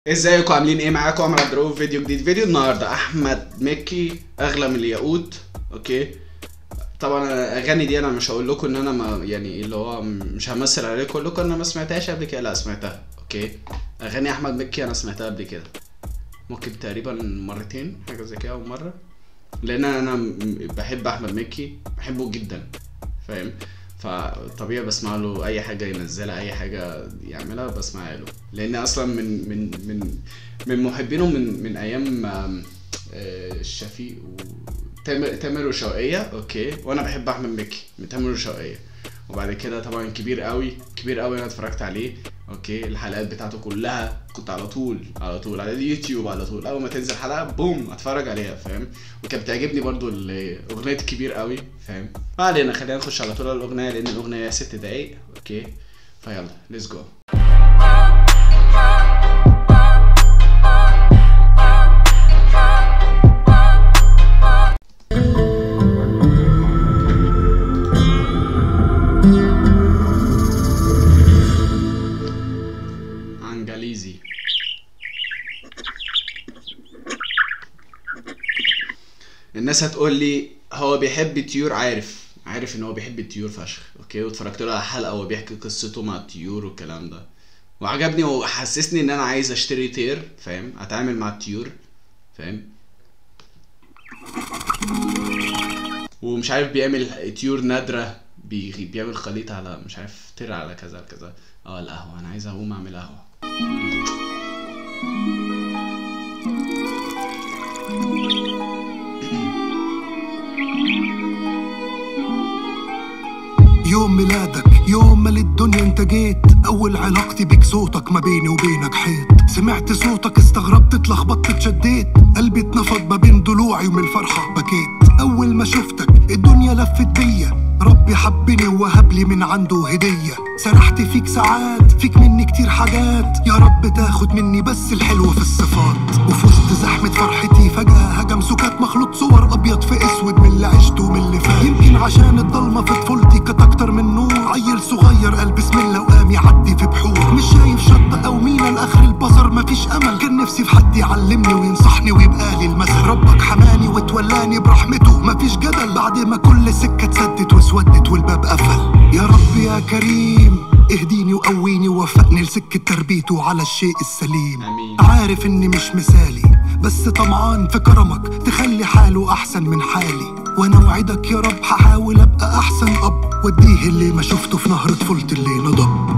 ازيكم عاملين ايه معاكم عمر عبد الرؤوف فيديو جديد فيديو النهارده احمد مكي اغلى من الياقوت اوكي طبعا أنا الاغاني دي انا مش هقول لكم ان انا ما يعني اللي هو مش همثل عليكم اقول لكم انا ما سمعتهاش قبل كده لا سمعتها اوكي اغاني احمد مكي انا سمعتها قبل كده ممكن تقريبا مرتين حاجه زي كده او مره لان انا م- بحب احمد مكي بحبه جدا فاهم فطبيعي بسمع له اي حاجه ينزلها اي حاجه يعملها بسمعها له لان اصلا من من من من محبينه من من ايام آم، آه، الشفيق وتامر تامر وشوقية اوكي وانا بحب احمد مكي من تامر وشوقية وبعد كده طبعا كبير قوي كبير قوي انا اتفرجت عليه اوكي الحلقات بتاعته كلها كنت على طول على طول على اليوتيوب على طول اول ما تنزل حلقه بوم اتفرج عليها فاهم وكانت بتعجبني برضو ال- اغنيه كبير قوي فاهم ما علينا خلينا نخش على طول على الاغنيه لان الاغنيه ست دقايق اوكي فيلا ليتس جو انجليزي الناس هتقول لي هو بيحب الطيور عارف عارف ان هو بيحب الطيور فشخ اوكي واتفرجت له على حلقه وهو بيحكي قصته مع الطيور والكلام ده وعجبني وحسسني ان انا عايز اشتري طير فاهم اتعامل مع الطيور فاهم ومش عارف بيعمل طيور نادره بي- بيعمل خليط على مش عارف طير على كذا كذا اه القهوه انا عايز اقوم اعمل قهوه يوم ميلادك يوم ما للدنيا انت جيت اول علاقتي بيك صوتك ما بيني وبينك حيط سمعت صوتك استغربت اتلخبطت اتشديت قلبي اتنفض ما بين ضلوعي ومن الفرحة بكيت اول ما شفتك الدنيا لفت بيا ربي حبني ووهب لي من عنده هدية سرحت فيك ساعات فيك مني كتير حاجات يا رب تاخد مني بس الحلو في الصفات وفي وسط زحمة فرحتي فجأة هجم سكات مخلوط صور أبيض في أسود من اللي عشته ومن اللي فات يمكن عشان الضلمة في طفولتي كانت أكتر من نور عيل صغير قال بسم الله وقام يعدي في بحور مش شايف شط أو مينا لآخر البصر مفيش أمل كان نفسي في حد يعلمني وينصحني ويبقى لي المثل ربك حماني وتولاني برحمته مفيش جدل بعد ما كل سكة اتسدت واسودت والباب قفل يا رب يا كريم اهديني وقويني ووفقني لسكة تربيته على الشيء السليم آمين. عارف اني مش مثالي بس طمعان في كرمك تخلي حاله احسن من حالي وانا وعدك يا رب هحاول ابقى احسن اب واديه اللي ما شفته في نهر طفولتي اللي نضب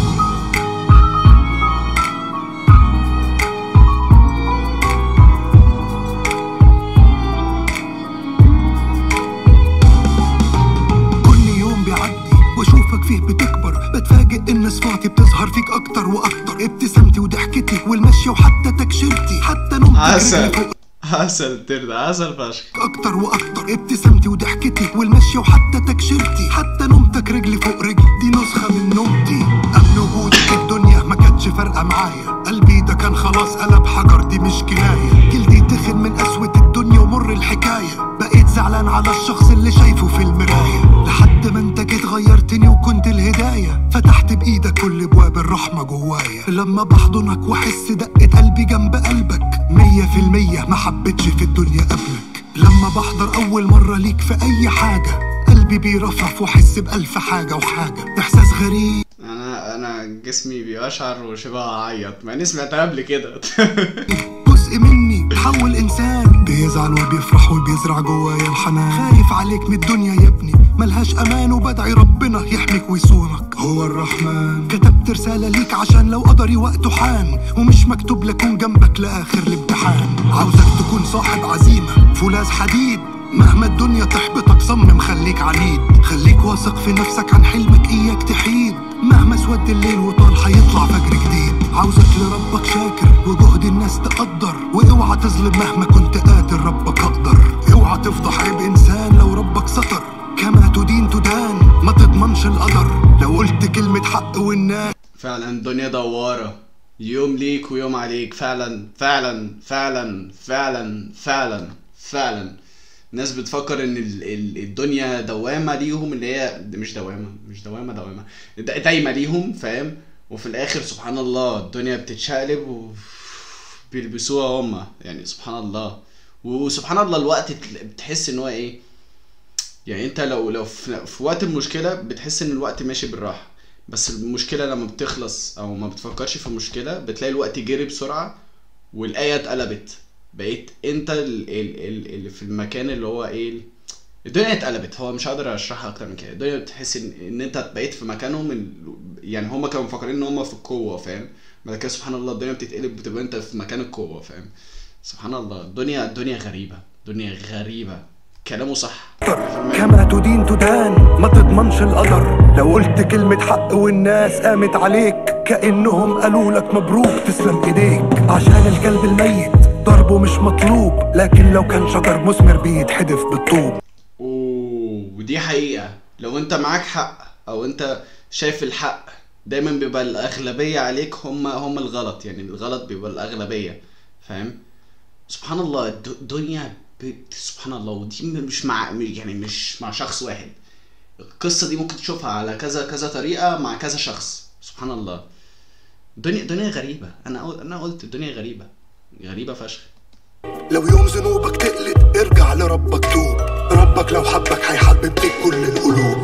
كل يوم بيعدي واشوفك فيه بتكبر بتفاجئ ان صفاتي بتظهر فيك اكتر واكتر ابتسامتي وضحكتي والمشي وحتى تكشيرتي حتى نومتي عسل رجلي فوق عسل طير ده عسل فشخ اكتر واكتر ابتسامتي وضحكتي والمشي وحتى تكشيرتي حتى نومتك رجلي فوق رجلي دي نسخه من نومتي قبل وجودك الدنيا ما كانتش فارقه معايا قلبي ده كان خلاص قلب حجر دي مش كنايه جلدي تخن من قسوه الدنيا ومر الحكايه بقيت زعلان على الشخص اللي شايفه في المرايه لحد ما انت جيت غيرتني وكنت الهدايه فتحت بايدك كل ابواب الرحمه جوايا لما بحضنك واحس دقه قلبي جنب قلبك مية في المية ما حبيتش في الدنيا قبلك لما بحضر أول مرة ليك في أي حاجة قلبي بيرفرف وأحس بألف حاجة وحاجة إحساس غريب انا انا جسمي بيقشعر وشبه اعيط مع اني سمعتها قبل كده جزء مني تحول إنسان بيزعل وبيفرح وبيزرع جوايا الحنان خايف عليك من الدنيا يا ابني ملهاش أمان وبدعي ربنا يحميك ويصونك هو الرحمن كتبت رسالة ليك عشان لو قدري وقته حان ومش مكتوب لكون جنبك لآخر الامتحان عاوزك تكون صاحب عزيمة فولاذ حديد مهما الدنيا تحبطك صمم خليك عنيد خليك واثق في نفسك عن حلمك إياك تحيد مهما سود الليل وطال هيطلع فجر جديد عاوزك لربك شاكر وجهد الناس تقدر واوعى تظلم مهما كنت قادر ربك اقدر اوعى تفضح عيب انسان لو ربك ستر كما تدين تدان ما تضمنش القدر لو قلت كلمة حق والناس فعلا الدنيا دوارة يوم ليك ويوم عليك فعلا فعلا فعلا فعلا فعلا فعلا الناس بتفكر ان ال- ال- الدنيا دوامة ليهم اللي هي مش دوامة مش دوامة دوامة دا- دايمة ليهم فاهم وفي الاخر سبحان الله الدنيا بتتشقلب و... بيلبسوها هم يعني سبحان الله وسبحان الله الوقت تل- بتحس ان هو ايه يعني انت لو لو في, في وقت المشكله بتحس ان الوقت ماشي بالراحه بس المشكله لما بتخلص او ما بتفكرش في المشكله بتلاقي الوقت جري بسرعه والايه اتقلبت بقيت انت ال- ال- ال- اللي في المكان اللي هو ايه ال- الدنيا اتقلبت هو مش هقدر اشرحها اكتر من كده الدنيا بتحس ان, ان انت بقيت في مكانهم ال- يعني هم كانوا مفكرين ان هم في القوه فاهم بعد كده سبحان الله الدنيا بتتقلب بتبقى انت في مكان القوه فاهم سبحان الله الدنيا الدنيا غريبه الدنيا غريبه كلامه صح كما تدين تدان ما تضمنش القدر لو قلت كلمة حق والناس قامت عليك كأنهم قالوا لك مبروك تسلم ايديك عشان الكلب الميت ضربه مش مطلوب لكن لو كان شجر مثمر بيتحدف بالطوب اوه ودي حقيقة لو انت معاك حق او انت شايف الحق دايما بيبقى الاغلبية عليك هم هم الغلط يعني الغلط بيبقى الاغلبية فاهم سبحان الله الد- الدنيا ب- سبحان الله ودي مش مع يعني مش مع شخص واحد القصة دي ممكن تشوفها على كذا كذا طريقة مع كذا شخص سبحان الله الدنيا الدنيا غريبة انا قل- انا قلت الدنيا غريبة غريبة فشخ لو يوم ذنوبك تقلب ارجع لربك توب ربك لو حبك هيحبب فيك كل القلوب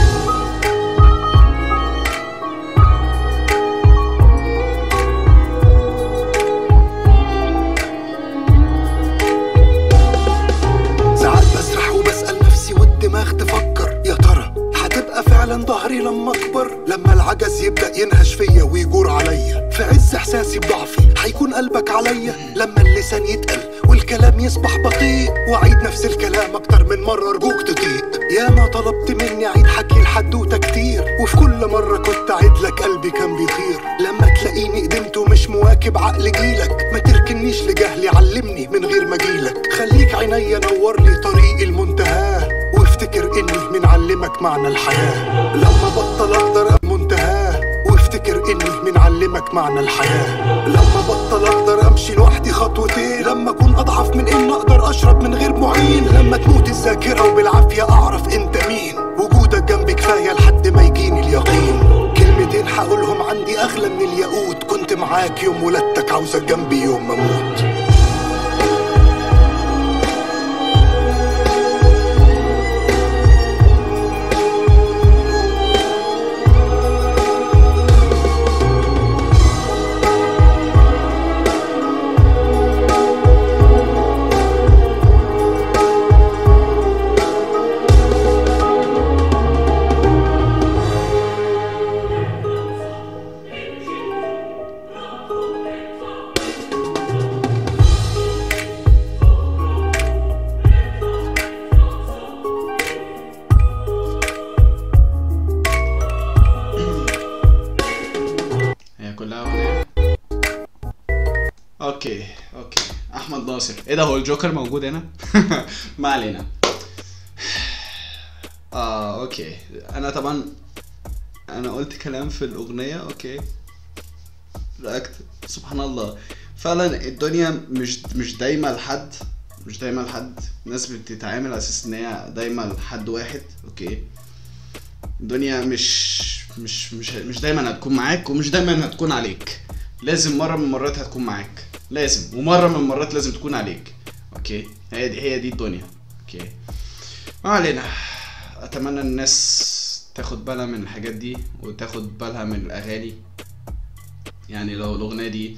ساعات بسرح وبسأل نفسي والدماغ تفكر يا ترى هتبقى فعلا ظهري لما اكبر لما العجز يبدأ ينهش فيا ويجور عليا في عز احساسي بضعفي هيكون قلبك عليا لما اللسان يتقل والكلام يصبح بطيء واعيد نفس الكلام اكتر من مرة ارجوك تطيق يا ما طلبت مني اعيد حكي الحدوتة كتير وفي كل مرة كنت اعيد لك قلبي كان بيطير لما تلاقيني قدمت ومش مواكب عقل جيلك ما تركنيش لجهلي علمني من غير ما جيلك خليك عينيا نور لي طريق المنتهى وافتكر اني من علمك معنى الحياة لما بطل اقدر منتهى وافتكر اني من علمك معنى الحياة لما بطل اقدر امشي لوحدي خطوتين لما اكون اضعف من ان اقدر اشرب من غير معين لما تموت الذاكرة وبالعافية اعرف انت مين وجودك جنبي كفاية لحد ما يجيني اليقين كلمتين هقولهم عندي اغلى من الياقوت كنت معاك يوم ولادتك عاوزك جنبي يوم ما اموت هي كلها اغنيه اوكي اوكي احمد ناصر ايه ده هو الجوكر موجود هنا ما علينا اه اوكي انا طبعا انا قلت كلام في الاغنيه اوكي رياكت سبحان الله فعلا الدنيا مش مش دايما لحد مش دايما لحد الناس بتتعامل على اساس ان هي دايما لحد واحد اوكي الدنيا مش مش مش مش دايما هتكون معاك ومش دايما هتكون عليك لازم مره من المرات هتكون معاك لازم ومره من المرات لازم تكون عليك اوكي هي دي هي دي الدنيا اوكي ما علينا اتمنى الناس تاخد بالها من الحاجات دي وتاخد بالها من الاغاني يعني لو الاغنيه دي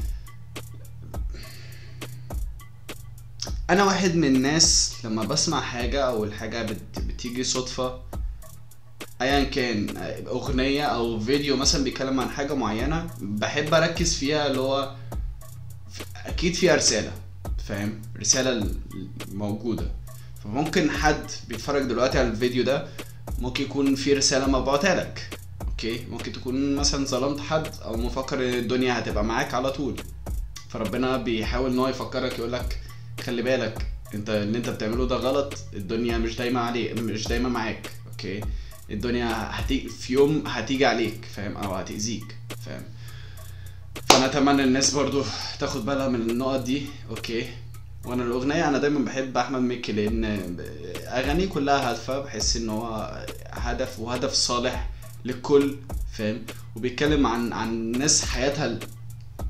انا واحد من الناس لما بسمع حاجه او الحاجه بت... بتيجي صدفه ايا كان اغنيه او فيديو مثلا بيتكلم عن حاجه معينه بحب اركز فيها اللي هو اكيد فيها رساله فاهم رساله موجوده فممكن حد بيتفرج دلوقتي على الفيديو ده ممكن يكون في رساله مبعوتها لك اوكي ممكن تكون مثلا ظلمت حد او مفكر ان الدنيا هتبقى معاك على طول فربنا بيحاول ان هو يفكرك يقول لك خلي بالك انت اللي انت بتعمله ده غلط الدنيا مش دايما عليك مش دايما معاك اوكي الدنيا هتيجي في يوم هتيجي عليك فاهم او هتأذيك فاهم فانا اتمنى الناس برضو تاخد بالها من النقط دي اوكي وانا الاغنيه انا دايما بحب احمد مكي لان اغانيه كلها هادفه بحس ان هو هدف وهدف صالح للكل فاهم وبيتكلم عن عن ناس حياتها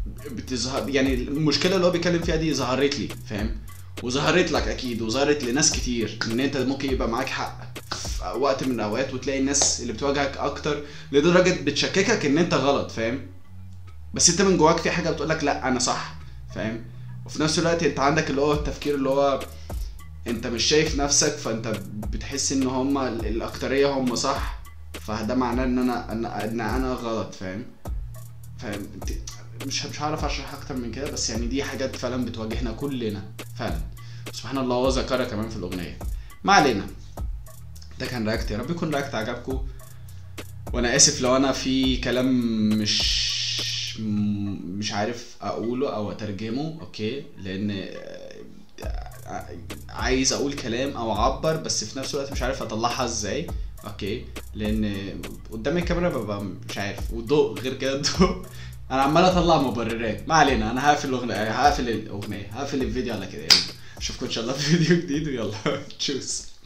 بتظهر يعني المشكله اللي هو بيتكلم فيها دي ظهرت لي فاهم وظهرت لك اكيد وظهرت لناس كتير ان انت ممكن يبقى معاك حق في وقت من الاوقات وتلاقي الناس اللي بتواجهك اكتر لدرجه بتشككك ان انت غلط فاهم بس انت من جواك في حاجه بتقولك لا انا صح فاهم وفي نفس الوقت انت عندك اللي هو التفكير اللي هو انت مش شايف نفسك فانت بتحس ان هما ال- الاكتريه هم صح فده معناه ان انا ان, ان انا غلط فاهم فاهم انت مش مش هعرف اشرح اكتر من كده بس يعني دي حاجات فعلا بتواجهنا كلنا فعلا سبحان الله هو ذكرها كمان في الاغنيه ما علينا ده كان رياكت يا رب يكون رياكت عجبكم وانا اسف لو انا في كلام مش م- مش عارف اقوله او اترجمه اوكي لان آه، عايز اقول كلام او اعبر بس في نفس الوقت مش عارف اطلعها ازاي اوكي لان قدام الكاميرا ببقى مش عارف والضوء غير كده الضوء انا عمال اطلع مبررات ما علينا انا هقفل الاغنيه هقفل الاغنيه هقفل الفيديو على كده يعني اشوفكم ان شاء الله في فيديو جديد ويلا تشوس